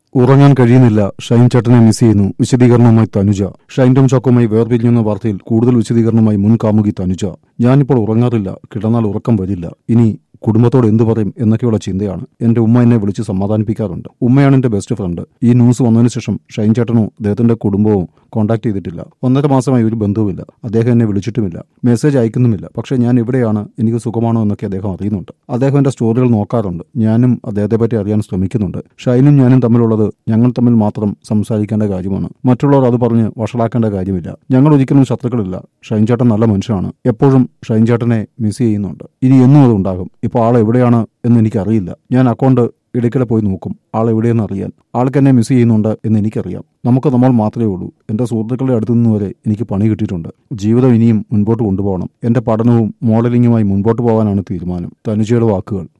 ഉറങ്ങാൻ കഴിയുന്നില്ല ഷൈൻ ചേട്ടനെ മിസ് ചെയ്യുന്നു വിശദീകരണവുമായി തനുജ ഷൈൻഡും ചാക്കോമായി വേർപിരിഞ്ഞെന്ന വാർത്തയിൽ കൂടുതൽ വിശദീകരണവുമായി മുൻ കാമുകി തനുജ ഞാനിപ്പോൾ ഉറങ്ങാറില്ല കിടന്നാൽ ഉറക്കം വരില്ല ഇനി കുടുംബത്തോട് എന്തു പറയും എന്നൊക്കെയുള്ള ചിന്തയാണ് എന്റെ ഉമ്മ എന്നെ വിളിച്ച് സമാധാനിപ്പിക്കാറുണ്ട് ഉമ്മയാണ് എന്റെ ബെസ്റ്റ് ഫ്രണ്ട് ഈ ന്യൂസ് വന്നതിന് ശേഷം ഷൈൻ ചേട്ടനോ അദ്ദേഹത്തിന്റെ കുടുംബവും കോൺടാക്ട് ചെയ്തിട്ടില്ല ഒന്നര മാസമായി ഒരു ബന്ധവുമില്ല അദ്ദേഹം എന്നെ വിളിച്ചിട്ടുമില്ല മെസ്സേജ് അയക്കുന്നുമില്ല പക്ഷേ ഞാൻ എവിടെയാണ് എനിക്ക് സുഖമാണോ എന്നൊക്കെ അദ്ദേഹം അറിയുന്നുണ്ട് അദ്ദേഹം എന്റെ സ്റ്റോറികൾ നോക്കാറുണ്ട് ഞാനും അദ്ദേഹത്തെ പറ്റി അറിയാൻ ശ്രമിക്കുന്നുണ്ട് ഷൈനും ഞാനും തമ്മിലുള്ളത് ഞങ്ങൾ തമ്മിൽ മാത്രം സംസാരിക്കേണ്ട കാര്യമാണ് മറ്റുള്ളവർ അത് പറഞ്ഞ് വഷളാക്കേണ്ട കാര്യമില്ല ഞങ്ങൾ ഒരിക്കലും ശത്രുക്കളില്ല ഷൈൻ ചേട്ടൻ നല്ല മനുഷ്യനാണ് എപ്പോഴും ഷൈൻ ചേട്ടനെ മിസ് ചെയ്യുന്നുണ്ട് ഇനി എന്നും അത് ഉണ്ടാകും ഇപ്പോൾ ആൾ എവിടെയാണ് എന്ന് എനിക്കറിയില്ല ഞാൻ അക്കൗണ്ട് ഇടയ്ക്കിടെ പോയി നോക്കും ആൾ എവിടെയെന്ന് അറിയാൻ ആൾക്ക് എന്നെ മിസ് ചെയ്യുന്നുണ്ട് എന്ന് എനിക്കറിയാം നമുക്ക് നമ്മൾ മാത്രമേ ഉള്ളൂ എന്റെ സുഹൃത്തുക്കളുടെ അടുത്തു നിന്ന് വരെ എനിക്ക് പണി കിട്ടിയിട്ടുണ്ട് ജീവിതം ഇനിയും മുൻപോട്ട് കൊണ്ടുപോകണം എന്റെ പഠനവും മോഡലിംഗുമായി മുൻപോട്ട് പോകാനാണ് തീരുമാനം തനുജയുടെ വാക്കുകൾ